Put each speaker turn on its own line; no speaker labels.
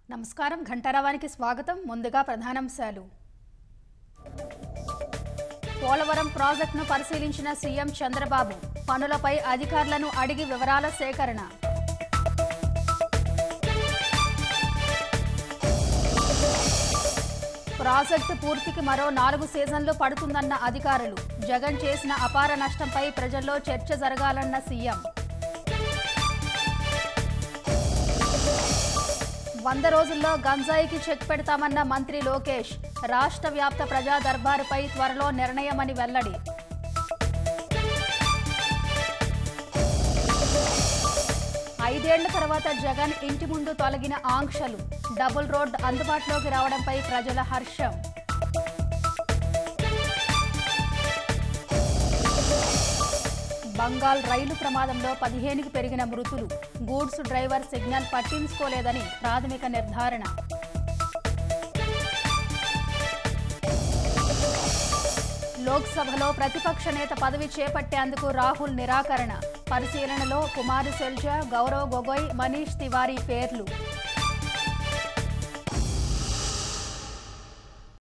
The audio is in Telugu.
నమస్కారం ఘంటారావానికి స్వాగతం ముందుగా ప్రధానాంశాలు పోలవరం ప్రాజెక్టును పరిశీలించిన సీఎం చంద్రబాబు పనులపై అధికారులను అడిగి వివరాల సేకరణ ప్రాజెక్టు పూర్తికి మరో నాలుగు సీజన్లు పడుతుందన్న అధికారులు జగన్ చేసిన అపార నష్టంపై ప్రజల్లో చర్చ జరగాలన్న సీఎం వంద రోజుల్లో గంజాయికి చెక్ పెడతామన్న మంత్రి లోకేష్ రాష్ట్ర వ్యాప్త ప్రజా దర్బారుపై త్వరలో నిర్ణయమని వెల్లడి ఐదేళ్ల తర్వాత జగన్ ఇంటి ముందు తొలగిన ఆంక్షలు డబుల్ రోడ్ అందుబాటులోకి రావడంపై ప్రజల హర్షం బంగాల్ రైలు ప్రమాదంలో పదిహేనుకి పెరిగిన మృతులు గూడ్స్ డ్రైవర్ సిగ్నల్ పట్టించుకోలేదని ప్రాథమిక నిర్ధారణ లోక్సభలో ప్రతిపక్ష నేత పదవి చేపట్టేందుకు రాహుల్ నిరాకరణ పరిశీలనలో కుమారి సెల్జా గౌరవ్ గొగోయ్ మనీష్ తివారీ పేర్లు